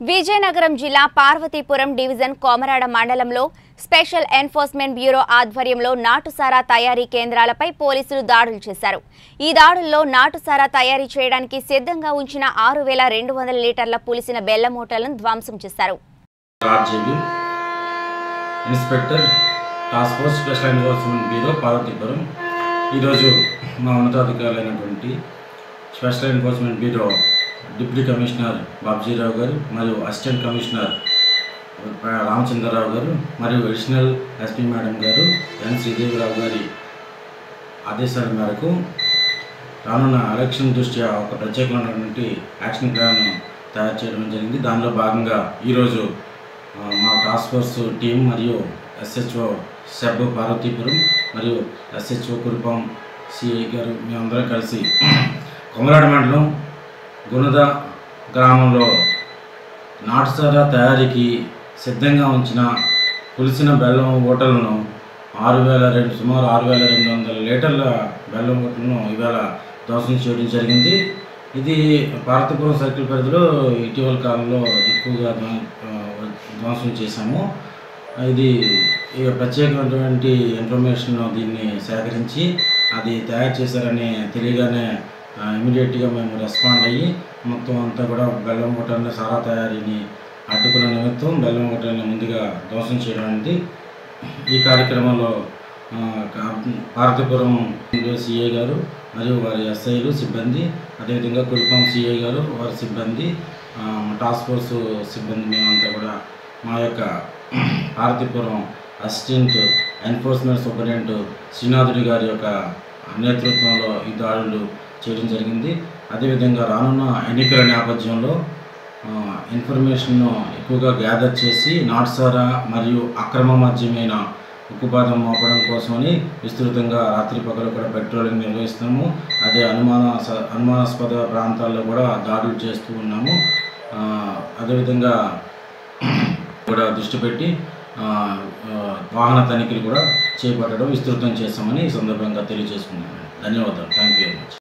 విజయనగరం జిల్లా పార్వతీపురం డివిజన్ కోమరాడ మండలంలో special enforcement bureau ఆధ్వర్యంలో నాటుసారా తయారీ కేంద్రాలపై పోలీసులు దాడులు చేశారు ఈ దాడుల్లో నాటుసారా తయారీ చేయడానికి సిద్ధంగా ఉంచిన ఆరు వేల రెండు వందల లీటర్ల పులిసిన బెల్ల మూటలను ధ్వంసం చేశారు RJB inspector task force special enforcement bureau Parvathipuram ఈరోజు మా ఉన్నతాధికారులైనటువంటి special enforcement bureau deputy commissioner Babjirao గారు మరియు అసిస్టెంట్ కమిషనర్ రామచంద్రరావు గారు మరియు అడిషనల్ ఎస్పీ మేడం గారు ఎన్ శ్రీదేవిరావు గారి ఆదేశాల మేరకు రానున్న ఎలక్షన్ దృష్ట్యా ఒక ప్రత్యేకమైనటువంటి యాక్షన్ ప్లాన్ తయారు చేయడం జరిగింది దానిలో భాగంగా ఈరోజు ఆ, మా టాస్క్ ఫోర్స్ టీం మరియు ఎస్హెచ్ఓ సెబ్ పార్వతీపురం మరియు ఎస్హెచ్ఓ కురుపం సిఐ గారు మేమందరం కలిసి కొమరాడ మండలం గుణద గ్రామంలో నాటుసారా తయారీకి సిద్ధంగా ఉంచిన పులిసిన బెల్లం ఓటలను ఆరు వేల రెండు సుమారు ఆరు వేల రెండు వందల లీటర్ల బెల్లం ఓటలను ఇవాళ ధ్వంసం చేయడం జరిగింది ఇది భారతపురం సర్కిల్ పరిధిలో ఇటీవల కాలంలో ఎక్కువగా ధ్వం- ఆ, ధ్వంసం చేశాము ఇది ఇక ప్రత్యేకమైనటువంటి ఇన్ఫర్మేషన్ దీన్ని సేకరించి అది తయారు చేశారని తెలియగానే ఇమీడియట్గా మేము రెస్పాండ్ అయ్యి మొత్తం అంతా కూడా బెల్లం మూటల్ని సారా తయారీని అడ్డుకున్న నిమిత్తం బెల్లం మూటల్ని ముందుగా ధ్వంసం చేయడం అనేది ఈ కార్యక్రమంలో ఆ, కా- పార్వతీపురం సిఐ గారు మరియు వారి ఎస్ఐలు సిబ్బంది అదేవిధంగా కురుపం సిఐ గారు వారి సిబ్బంది ఆ, టాస్క్ ఫోర్స్ సిబ్బంది మేమంతా కూడా మా యొక్క పార్వతీపురం అసిస్టెంట్ ఎన్ఫోర్స్మెంట్ సూపరింటెండెంట్ శ్రీనాథుడి గారి యొక్క నేతృత్వంలో ఈ దాడులు చేయడం జరిగింది అదేవిధంగా రానున్న ఎన్నికల నేపథ్యంలో ఆ, ఇన్ఫర్మేషన్ను ఎక్కువగా గ్యాదర్ చేసి నాట్సారా మరియు అక్రమ మద్యమైన ఉక్కుపాదం మోపడం కోసమని విస్తృతంగా రాత్రి పగలు కూడా పెట్రోలింగ్ నిర్వహిస్తున్నాము అదే అనుమాన అనుమానాస్పద ప్రాంతాల్లో కూడా దాడులు చేస్తూ ఉన్నాము ఆ, అదేవిధంగా కూడా దృష్టి పెట్టి ఆ, ఆ, వాహన తనిఖీలు కూడా చేపట్టడం విస్తృతం చేస్తామని ఈ సందర్భంగా తెలియజేసుకున్నాను ధన్యవాదాలు థ్యాంక్ యూ వెరీ మచ్